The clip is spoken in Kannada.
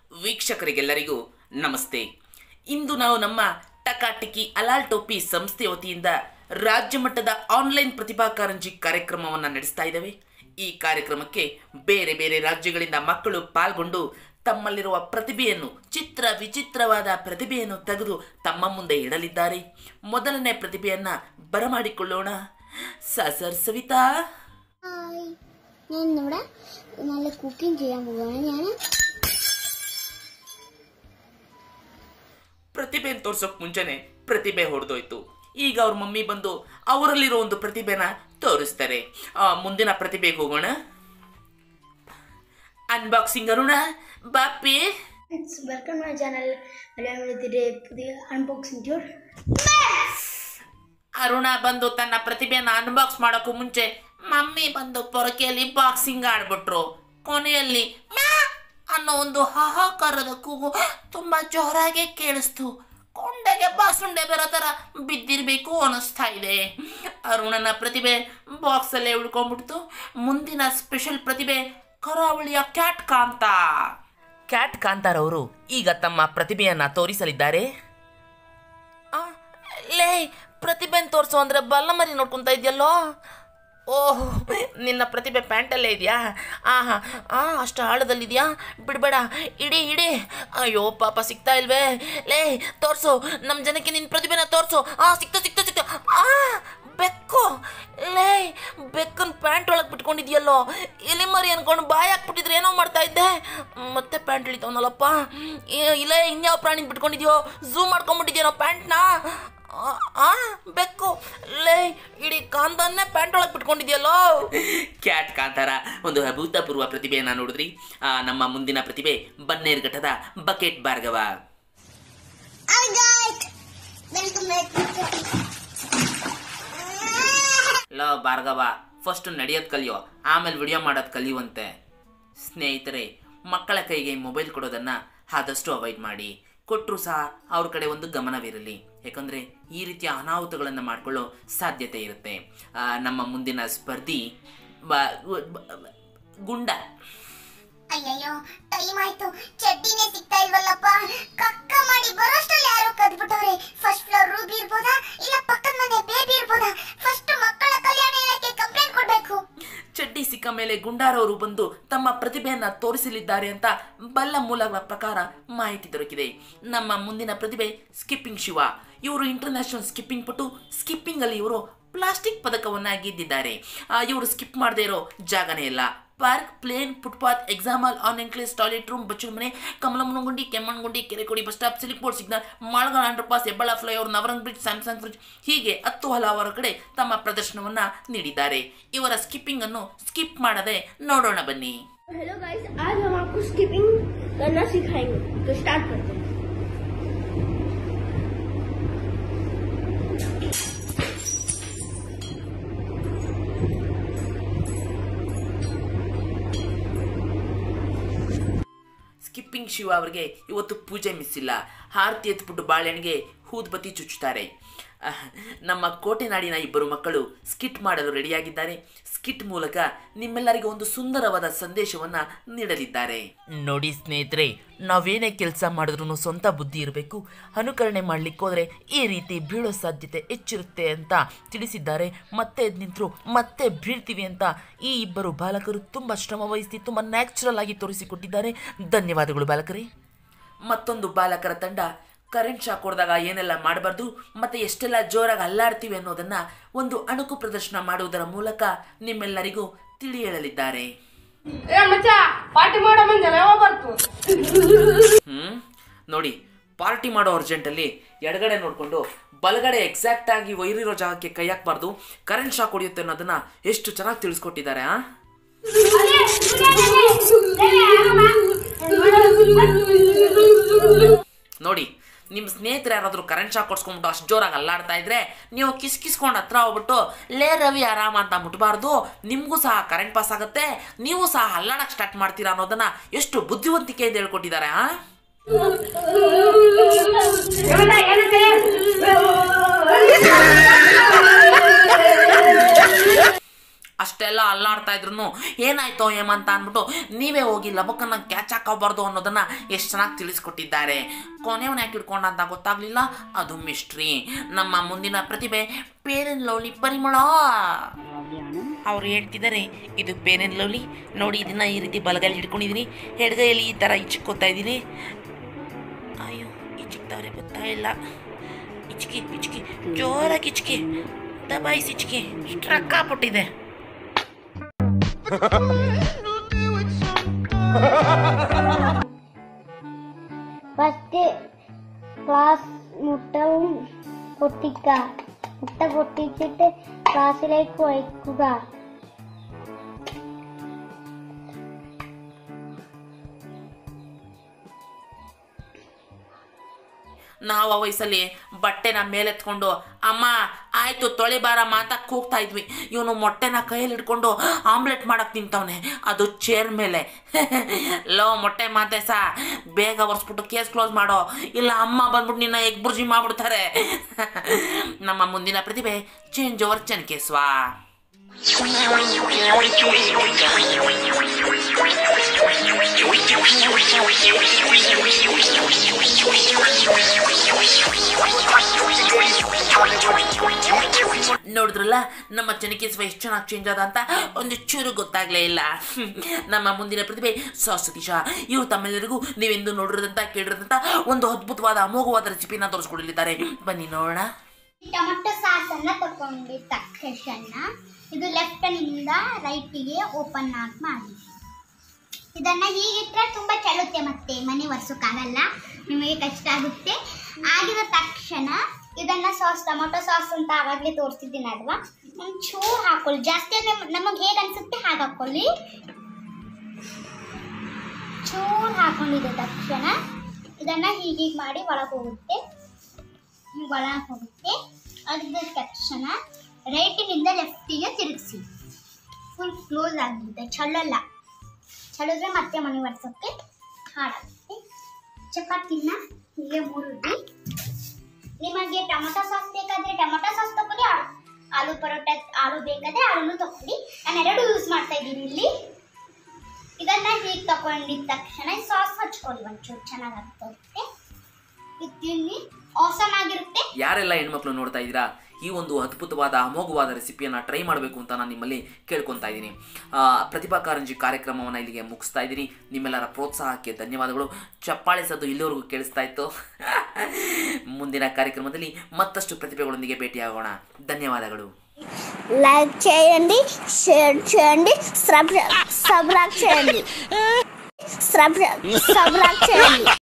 ವೀಕ್ಷಕರಿಗೆಲ್ಲರಿಗೂ ನಮಸ್ತೆ ಇಂದು ನಾವು ನಮ್ಮ ಟಕಾಟಿಕಿ ಅಲಾಲ್ ಟೋಪಿ ಸಂಸ್ಥೆ ವತಿಯಿಂದ ರಾಜ್ಯ ಮಟ್ಟದ ಆನ್ಲೈನ್ ಪ್ರತಿಭಾ ಕಾರಂಜಿ ಕಾರ್ಯಕ್ರಮವನ್ನು ನಡೆಸ್ತಾ ಇದ್ದೇವೆ ಈ ಕಾರ್ಯಕ್ರಮಕ್ಕೆ ಬೇರೆ ಬೇರೆ ರಾಜ್ಯಗಳಿಂದ ಮಕ್ಕಳು ಪಾಲ್ಗೊಂಡು ತಮ್ಮಲ್ಲಿರುವ ಪ್ರತಿಭೆಯನ್ನು ಚಿತ್ರ ವಿಚಿತ್ರವಾದ ಪ್ರತಿಭೆಯನ್ನು ತೆಗೆದು ತಮ್ಮ ಮುಂದೆ ಇಡಲಿದ್ದಾರೆ ಮೊದಲನೇ ಪ್ರತಿಭೆಯನ್ನ ಬರಮಾಡಿಕೊಳ್ಳೋಣ സർ സവിത ഹായ് ഞാൻ ഇന്നിവിടെ നല്ല കുക്കിംഗ് ചെയ്യാൻ പോവുകയാണ് ഞാൻ ಪ್ರತಿಭೆ ತೋರ್ಸೋಕ್ ಮುಂಚೆನೆ ಪ್ರತಿಭೆ ಹೊಡೆದೋಯ್ತು ಈಗ ಅವ್ರ ಮಮ್ಮಿ ಬಂದು ಅವರಲ್ಲಿರೋ ಒಂದು ಪ್ರತಿಭೆನ ತೋರಿಸ್ತಾರೆ ಆ, ಮುಂದಿನ ಪ್ರತಿಭೆಗೆ ಹೋಗೋಣ unboxing Aruna Bapi welcome my channel Malayalam വിളിച്ചിട്ട് പുതിയ അൺബോക്സിംഗ് ടൂർ ಅರುಣ ಬಂದು ತನ್ನ ಪ್ರತಿಭೆಯನ್ನ ಅನ್ಬಾಕ್ಸ್ ಮಾಡೋಕ್ಕೂ ಮುಂಚೆ ಮಮ್ಮಿ ಬಂದು ಪೊರಕೆಯಲ್ಲಿ ಬಾಕ್ಸಿಂಗ್ ಆಡ್ಬಿಟ್ರು ಕೊನೆಯಲ್ಲಿ ಮ್ಯಾ ಅನ್ನೋ ಒಂದು ಹಾಹಾಕಾರದ ಕೂಗು ತುಂಬಾ ಜೋರಾಗಿ ಕೇಳಿಸ್ತು ಕೊಂಡೆಗೆ ಬಾಸುಂಡೆ ಬರೋ ಥರ ಬಿದ್ದಿರಬೇಕು ಅನ್ನಿಸ್ತಾ ಇದೆ ಅರುಣನ ಪ್ರತಿಭೆ ಬಾಕ್ಸಲ್ಲೇ ಉಳ್ಕೊಂಡ್ಬಿಡ್ತು ಮುಂದಿನ ಸ್ಪೆಷಲ್ ಪ್ರತಿಭೆ ಕರಾವಳಿಯ ಕ್ಯಾಟ್ ಕಾಂತ ಕ್ಯಾಟ್ ಕಾಂತಾರವರು ಈಗ ತಮ್ಮ ಪ್ರತಿಭೆಯನ್ನ ತೋರಿಸಲಿದ್ದಾರೆ ಆ, ಲೇ ಪ್ರತಿಭೆನ್ ತೋರಿಸು ಅಂದರೆ ಬಲ್ಲ ಮರಿ ನೋಡ್ಕೊಂತ ಇದೆಯಲ್ಲೋ ಓಹ್ ನಿನ್ನ ಪ್ರತಿಭೆ ಪ್ಯಾಂಟಲ್ಲೇ ಇದೆಯಾ ಆಹಾ ಆ ಅಷ್ಟು ಆಳದಲ್ಲಿದೆಯಾ ಬಿಡಬೇಡ ಇಡಿ ಇಡಿ ಅಯ್ಯೋ ಪಾಪ ಸಿಗ್ತಾ ಇಲ್ವೇ ಲೇ ತೋರಿಸು ನಮ್ಮ ಜನಕ್ಕೆ ನಿನ್ನ ಪ್ರತಿಭೆನ ತೋರಿಸು ಆ ಸಿಕ್ತ ಸಿಕ್ತ ಸಿಕ್ತ ಆ ಬೆಕ್ಕು ಲೇ ಬೆಕ್ಕನ್ ಪ್ಯಾಂಟ್ ಒಳಗೆ ಬಿಟ್ಕೊಂಡಿದ್ಯಲ್ಲೋ ಎಲೆ ಮರಿ ಅನ್ಕೊಂಡು ಬಾಯಿ ಹಾಕ್ಬಿಟ್ಟಿದ್ರೆ ಏನೋ ಮಾಡ್ತಾ ಇದ್ದೆ ಮತ್ತೆ ಪ್ಯಾಂಟ್ ಇಳಿತವನಲ್ಲಪ್ಪ ಇಲ್ಲೇ ಇನ್ಯಾವ ಪ್ರಾಣಿ ಬಿಟ್ಕೊಂಡಿದ್ಯೋ ಝೂಮ್ ಮಾಡ್ಕೊಂಡ್ಬಿಟ್ಟಿದ್ಯೇನೋ ಪ್ಯಾಂಟ್ನ ಆ ಬೆಕ್ಕು ಲೇ ಇಡೀ ಕಾಂತನ್ನೇ ಪ್ಯಾಂಟ್ ಒಳಗೆ ಬಿಟ್ಕೊಂಡಿದ್ಯಲ್ಲೋ ಕ್ಯಾಟ್ ಕಾಂತಾರ ಒಂದು ಅಭೂತಪೂರ್ವ ಪ್ರತಿಭೆಯನ್ನ ನೋಡಿದ್ರಿ ಆ, ನಮ್ಮ ಮುಂದಿನ ಪ್ರತಿಭೆ ಬನ್ನೇರ್ಘಟ್ಟದ bucket Bhargava hi guys welcome back ಲೋ ಭಾರ್ಗವ ಫಸ್ಟ್ ನಡೆಯೋದು ಕಲಿಯೋ ಆಮೇಲೆ ವಿಡಿಯೋ ಮಾಡೋದು ಕಲಿಯುವಂತೆ ಸ್ನೇಹಿತರೆ ಮಕ್ಕಳ ಕೈಗೆ ಮೊಬೈಲ್ ಕೊಡೋದನ್ನು ಆದಷ್ಟು ಅವಾಯ್ಡ್ ಮಾಡಿ ಕೊಟ್ಟರು ಸಹ ಅವ್ರ ಕಡೆ ಒಂದು ಗಮನವಿರಲಿ ಯಾಕಂದರೆ ಈ ರೀತಿಯ ಅನಾಹುತಗಳನ್ನು ಮಾಡಿಕೊಳ್ಳೋ ಸಾಧ್ಯತೆ ಇರುತ್ತೆ ಆ, ನಮ್ಮ ಮುಂದಿನ ಸ್ಪರ್ಧಿ ಬ- ಬ- ಬ- ಗುಂಡ ಅಯ್ಯಯ್ಯೋ ಟೈಮ್ ಆಯ್ತು ಚಡ್ಡಿನೇ ಸಿಗ್ತಾ ಇಲ್ವಲ್ಲಪ್ಪ ಕಕ್ಕ ಮಾಡಿ ಬರೋಷ್ಟ್ರಲ್ಲಿ ಯಾರೋ ಕದ್ಬಿಟ್ಟವ್ರೆ ಫಸ್ಟ್ ಫ್ಲೋರ್ ರೂಬಿ ಇರ್ಬೋದಾ ಇಲ್ಲ ಪಕ್ಕದ ಮನೆ ಬೇಬಿ ಇರ್ಬೋದಾ ಫಸ್ಟ್ ಮಕ್ಕಳ ಕಲ್ಯಾಣ ಇಲಾಖೆ ಕಂಪ್ಲೇಂಟ್ ಕೊಡ್ಬೇಕು ಚಡ್ಡಿ ಸಿಕ್ಕ ಮೇಲೆ ಗುಂಡಾರವರು ಬಂದು ತಮ್ಮ ಪ್ರತಿಭೆಯನ್ನ ತೋರಿಸಲಿದ್ದಾರೆ ಅಂತ ಬಲ್ಲ ಮೂಲಗಳ ಪ್ರಕಾರ ಮಾಹಿತಿ ದೊರಕಿದೆ ನಮ್ಮ ಮುಂದಿನ ಪ್ರತಿಭೆ ಸ್ಕಿಪ್ಪಿಂಗ್ ಶಿವ ಇವರು ಇಂಟರ್ನ್ಯಾಷನಲ್ ಸ್ಕಿಪ್ಪಿಂಗ್ ಪಟು ಸ್ಕಿಪ್ಪಿಂಗ್ ಅಲ್ಲಿ ಇವರು ಪ್ಲಾಸ್ಟಿಕ್ ಪದಕವನ್ನ ಗೆದ್ದಿದ್ದಾರೆ ಆ, ಇವರು ಸ್ಕಿಪ್ ಮಾಡದೇ ಇರೋ ಜಾಗನೇ ಇಲ್ಲ ಪಾರ್ಕ್ ಪ್ಲೇನ್ ಫುಟ್ಪಾತ್ ಎಕ್ಸಾಮಲ್ ಆನ್ ಎಂಕ್ಲೇಸ್ ಟಾಯ್ಲೆಟ್ ರೂಮ್ ಬಚ್ಚಲ ಮನೆ ಕಮಲಮ್ಮನಗುಂಡಿ ಕೆಮ್ಮಣ್ಣಗುಂಡಿ ಕೆರೆಕೋಡಿ ಬಸ್ ಸ್ಟಾಪ್ ಸಿಲಿಪೋರ್ಟ್ ಸಿಗ್ನಲ್ ಮಾಳ್ಗಳ underpass Hebbal flyover Navrang bridge Samsung bridge ಹೀಗೆ ಹತ್ತು ಹಲವಾರು ಕಡೆ ತಮ್ಮ ಪ್ರದರ್ಶನವನ್ನ ನೀಡಿದ್ದಾರೆ ಇವರ ಸ್ಕಿಪ್ಪಿಂಗ್ ಅನ್ನು ಸ್ಕಿಪ್ ಮಾಡದೆ ನೋಡೋಣ ಬನ್ನಿ हेलो गाइस आज हम आपको स्किपिंग करना सिखाएंगे तो स्टार्ट करते हैं ಸ್ಕಿಪ್ಪಿಂಗ್ ಶಿವ ಅವರಿಗೆ ಇವತ್ತು ಪೂಜೆ ಮಿಸ್ ಇಲ್ಲ ಹಾರತಿ ಎತ್ಬಿಟ್ಟು ಬಾಳೆಹಣ್ಣಿಗೆ ಹೂದ್ಬತ್ತಿ ಚುಚ್ಚುತ್ತಾರೆ ಅಹ್, ನಮ್ಮ ಕೋಟೆನಾಡಿನ ಇಬ್ಬರು ಮಕ್ಕಳು ಸ್ಕಿಟ್ ಮಾಡಲು ರೆಡಿಯಾಗಿದ್ದಾರೆ ಸ್ಕಿಟ್ ಮೂಲಕ ನಿಮ್ಮೆಲ್ಲರಿಗೂ ಒಂದು ಸುಂದರವಾದ ಸಂದೇಶವನ್ನ ನೀಡಲಿದ್ದಾರೆ ನೋಡಿ ಸ್ನೇಹಿತರೆ ನಾವೇನೇ ಕೆಲಸ ಮಾಡಿದ್ರು ಸ್ವಂತ ಬುದ್ಧಿ ಇರಬೇಕು ಅನುಕರಣೆ ಮಾಡ್ಲಿಕ್ಕೆ ಹೋದ್ರೆ ಈ ರೀತಿ ಬೀಳೋ ಸಾಧ್ಯತೆ ಹೆಚ್ಚಿರುತ್ತೆ ಅಂತ ತಿಳಿಸಿದ್ದಾರೆ ಮತ್ತೆ ಎದ್ದು ನಿಂತರು ಮತ್ತೆ ಬೀಳ್ತೀವಿ ಅಂತ ಈ ಇಬ್ಬರು ಬಾಲಕರು ತುಂಬ ಶ್ರಮ ವಹಿಸಿ ತುಂಬ ನ್ಯಾಚುರಲ್ ಆಗಿ ತೋರಿಸಿಕೊಟ್ಟಿದ್ದಾರೆ ಧನ್ಯವಾದಗಳು ಬಾಲಕರೇ ಮತ್ತೊಂದು ಬಾಲಕರ ತಂಡ ಕರೆಂಟ್ ಶಾಕ್ ಹೊಡೆದಾಗ ಏನೆಲ್ಲ ಮಾಡಬಾರ್ದು ಮತ್ತೆ ಎಷ್ಟೆಲ್ಲ ಜೋರಾಗಿ ಅಲ್ಲಾಡ್ತೀವಿ ಅನ್ನೋದನ್ನ ಒಂದು ಅಣುಕು ಪ್ರದರ್ಶನ ಮಾಡುವುದರ ಮೂಲಕ ನಿಮ್ಮೆಲ್ಲರಿಗೂ ತಿಳಿ ಹೇಳಲಿದ್ದಾರೆ ಏ ಮಚ್ಚ ಪಾರ್ಟಿ ಮಾಡೋ ಮುಂಜಾನೆ ಯಾವಾಗ ಬರ್ತು ಹ್ಮ್ ನೋಡಿ ಪಾರ್ಟಿ ಮಾಡೋ ಅರ್ಜೆಂಟಲ್ಲಿ ಎಡಗಡೆ ನೋಡಿಕೊಂಡು ಬಲಗಡೆ ಎಕ್ಸಾಕ್ಟ್ ಆಗಿ ವೈರಿರೋ ಜಾಗಕ್ಕೆ ಕೈ ಹಾಕ್ಬಾರ್ದು ಕರೆಂಟ್ ಶಾಕ್ ಹೊಡೆಯುತ್ತೆ ಅನ್ನೋದನ್ನ ಎಷ್ಟು ಚೆನ್ನಾಗಿ ತಿಳಿಸ್ಕೊಟ್ಟಿದ್ದಾರೆ ಆ ನೋಡಿ ನಿಮ್ಮ ಸ್ನೇಹಿತರು ಯಾರಾದರೂ ಕರೆಂಟ್ ಶಾಕ್ ಕೊಡ್ಸ್ಕೊಂಡ್ಬಿಟ್ಟು ಅಷ್ಟು ಜೋರಾಗಿ ಅಲ್ಲಾಡ್ತಾ ಇದ್ರೆ ನೀವು ಕಿಸ್ ಕಿಸ್ಕೊಂಡು ಹತ್ರ ಹೋಗ್ಬಿಟ್ಟು ಲೇ ರವಿ ಆರಾಮ ಅಂತ ಮುಟ್ಬಾರ್ದು ನಿಮಗೂ ಸಹ ಕರೆಂಟ್ ಪಾಸ್ ಆಗುತ್ತೆ ನೀವು ಸಹ ಅಲ್ಲಾಡಕ್ಕೆ ಸ್ಟಾರ್ಟ್ ಮಾಡ್ತೀರಾ ಅನ್ನೋದನ್ನ ಎಷ್ಟು ಬುದ್ಧಿವಂತಿಕೆಯಿಂದ ಹೇಳ್ಕೊಟ್ಟಿದ್ದಾರೆ ಆ ಅಷ್ಟೆಲ್ಲ ಅಲ್ಲಾಡ್ತಾ ಇದ್ರು ಏನಾಯ್ತೋ ಏಮಂತ ಅಂದ್ಬಿಟ್ಟು ನೀವೇ ಹೋಗಿ ಲಬಕ್ಕನ್ನ ಕ್ಯಾಚ್ ಹಾಕೋಬಾರ್ದು ಅನ್ನೋದನ್ನ ಎಷ್ಟು ಚೆನ್ನಾಗಿ ತಿಳಿಸ್ಕೊಟ್ಟಿದ್ದಾರೆ ಕೊನೆಯವನ್ನ ಯಾಕೆ ಹಿಡ್ಕೊಂಡ ಅಂತ ಗೊತ್ತಾಗ್ಲಿಲ್ಲ ಅದು ಮಿಸ್ಟ್ರಿ ನಮ್ಮ ಮುಂದಿನ ಪ್ರತಿಭೆ ಪೇರೆನ್ ಲವ್ಲಿ ಪರಿಮಳ ಅವ್ರು ಹೇಳ್ತಿದ್ದಾರೆ ಇದು ಪೇರೆನ್ ಲವ್ಲಿ ನೋಡಿ ಇದನ್ನ ಈ ರೀತಿ ಬಲಗೈಲಿ ಹಿಡ್ಕೊಂಡಿದ್ದೀನಿ ಎಡಗೈಯಲ್ಲಿ ಈ ಥರ ಇಚ್ಕೋತಾ ಇದ್ದೀನಿ ಅಯ್ಯೋ ಇಚ್ಚಿಕ್ತವ್ರೆ ಗೊತ್ತಾ ಇಲ್ಲ ಇಚ್ಕಿ ಇಚ್ಕಿ ಜೋರಾಗಿ ಇಚ್ಕಿ ದಬಾಯಿಸಿ ಇಚ್ಕಿ ಸ್ಟ್ರಕ್ ಆಗ್ಬಿಟ್ಟಿದೆ ഫസ്റ്റ് ക്ലാസ് മുട്ടവും പൊട്ടിക്കുക മുട്ട പൊട്ടിച്ചിട്ട് ക്ലാസ്സിലേക്ക് വയ്ക്കുക ನಾವು ಆ ವಯಸ್ಸಲ್ಲಿ ಬಟ್ಟೆನ ಮೇಲೆತ್ಕೊಂಡು ಅಮ್ಮ ಆಯ್ತು ತೊಳೆಬಾರಮ್ಮ ಅಂತ ಕೂಗ್ತಾ ಇದ್ವಿ ಇವನು ಮೊಟ್ಟೆನ ಕೈಯಲ್ಲಿ ಹಿಡ್ಕೊಂಡು ಆಮ್ಲೆಟ್ ಮಾಡಕ್ ನಿಂತವನೆ ಅದು ಚೇರ್ ಮೇಲೆ ಲೋ ಮೊಟ್ಟೆ ಮಾತೆ ಸಾ ಬೇಗ ಒರೆಸ್ಬಿಟ್ಟು ಕೇಸ್ ಕ್ಲೋಸ್ ಮಾಡೋ ಇಲ್ಲ ಅಮ್ಮ ಬಂದ್ಬಿಟ್ಟು ನಿನ್ನ ಎಗ್ ಬುರ್ಜಿ ಮಾಡ್ಬಿಡ್ತಾರೆ ನಮ್ಮ ಮುಂದಿನ ಪ್ರತಿಭೆ ಚೇಂಜ್ ಓವರ್ ಚನ್ಕೇಸ್ವಾ ನೋಡಿದ್ರಲ್ಲ ನಮ್ಮ ಚನಿಕೇಶ್ವ ಎಷ್ಟು ಚೆನ್ನಾಗಿ ಚೇಂಜ್ ಆದ ಅಂತ ಒಂದು ಚೂರು ಗೊತ್ತಾಗ್ಲೇ ಇಲ್ಲ ನಮ್ಮ ಮುಂದಿನ ಪ್ರತಿಭೆ ಸತೀಶ ಇವರು ತಮ್ಮೆಲ್ಲರಿಗೂ ನೀವೆಂದು ನೋಡಿರೋದಂತ ಕೇಳಿರೋದಂತ ಒಂದು ಅದ್ಭುತವಾದ ಅಮೋಘವಾದ ರೆಸಿಪಿನ ತೋರಿಸ್ಕೊಡಲಿದ್ದಾರೆ ಬನ್ನಿ ನೋಡೋಣ ಟೊಮೆಟೊ ಸಾಸ್ ಅನ್ನ ತಗೊಂಡಿದ್ದ ತಕ್ಷಣ ಇದು ಲೆಫ್ಟ್ ನಿಂದ ರೈಟಿಗೆ ಓಪನ್ ಆಗಿ ಮಾಡಿ ಇದನ್ನ ಹೀಗಿಟ್ರೆ ತುಂಬಾ ಚೆಲ್ಲುತ್ತೆ ಮತ್ತೆ ಮನೆ ಒರೆಸೋಕ್ಕಾಗಲ್ಲ ನಿಮಗೆ ಕಷ್ಟ ಆಗುತ್ತೆ ಆಗಿದ ತಕ್ಷಣ ಇದನ್ನ ಸಾಸ್ ಟೊಮೆಟೊ ಸಾಸ್ ಅಂತ ಆವಾಗಲೇ ತೋರಿಸಿದ್ದೀನಲ್ವಾ ಒಂಚೂರು ಹಾಕೊಳ್ಳಿ ಜಾಸ್ತಿ ಅಂದ್ರೆ ನಮಗೆ ಹೇಗೆ ಅನ್ಸುತ್ತೆ ಹಾಗೆ ಹಾಕೊಳ್ಳಿ ಚೂರು ಹಾಕೊಂಡಿದ್ದ ತಕ್ಷಣ ಇದನ್ನ ಹೀಗೀಗೆ ಮಾಡಿ ಒಳಗೆ ಹೋಗುತ್ತೆ ಒಳಗೆ ಹೋಗುತ್ತೆ ಅದ್ರ ತಕ್ಷಣ ರೈಟಿನಿಂದ ಲೆಫ್ಟಿಗೆ ತಿರುಗಿಸಿ ಫುಲ್ ಕ್ಲೋಸ್ ಆಗಿರುತ್ತೆ ಚಳ್ಳಲ್ಲ ಚಳಿದ್ರೆ ಮತ್ತೆ ಮನೆ ಒರೆಸೋಕ್ಕೆ ಹಾಳಾಗುತ್ತೆ ಚಪಾತಿನ ಹೀಗೆ ಮುರುದಿ ನಿಮಗೆ ಟೊಮೊಟೊ ಸಾಸ್ ಬೇಕಾದ್ರೆ ಟೊಮೊಟೊ ಸಾಸ್ ತಗೊಳ್ಳಿ ಆ- ಆಲೂ ಪರೋಟ ಆಲೂ ಬೇಕಾದ್ರೆ ಆಲೂನು ತಗೊಳ್ಳಿ ನಾನು ಎರಡು ಯೂಸ್ ಮಾಡ್ತಾ ಇದ್ದೀನಿ ಇಲ್ಲಿ ಇದನ್ನ ಹೀಗೆ ತಗೊಂಡಿದ ತಕ್ಷಣ ಸಾಸ್ ಹಚ್ಕೊಳ್ಳಿ ಒಂಚೂರು ಚೆನ್ನಾಗಾಗುತ್ತೆ ಇದು ತಿನ್ನಿ ಆಸಮ್ ಆಗಿರುತ್ತೆ ಯಾರೆಲ್ಲ ಹೆಣ್ಮಕ್ಳು ನೋಡ್ತಾ ಇದ್ದೀರಾ ಈ ಒಂದು ಅದ್ಭುತವಾದ ಅಮೋಘವಾದ ರೆಸಿಪಿಯನ್ನು ಟ್ರೈ ಮಾಡಬೇಕು ಅಂತ ನಾನು ನಿಮ್ಮಲ್ಲಿ ಕೇಳ್ಕೊತಾ ಇದ್ದೀನಿ ಆ, ಪ್ರತಿಭಾ ಕಾರಂಜಿ ಕಾರ್ಯಕ್ರಮವನ್ನು ಇಲ್ಲಿಗೆ ಮುಗಿಸ್ತಾ ಇದ್ದೀನಿ ನಿಮ್ಮೆಲ್ಲರ ಪ್ರೋತ್ಸಾಹಕ್ಕೆ ಧನ್ಯವಾದಗಳು ಚಪ್ಪಾಳೆ ಸದ್ದು ಇಲ್ಲಿವರೆಗೂ ಕೇಳಿಸ್ತಾ ಇತ್ತು ಮುಂದಿನ ಕಾರ್ಯಕ್ರಮದಲ್ಲಿ ಮತ್ತಷ್ಟು ಪ್ರತಿಭೆಗಳೊಂದಿಗೆ ಭೇಟಿಯಾಗೋಣ ಧನ್ಯವಾದಗಳು లైక్ చేయండి షేర్ చేయండి సబ్స్క్రైబ్ చేయండి సబ్స్క్రైబ్ చేయండి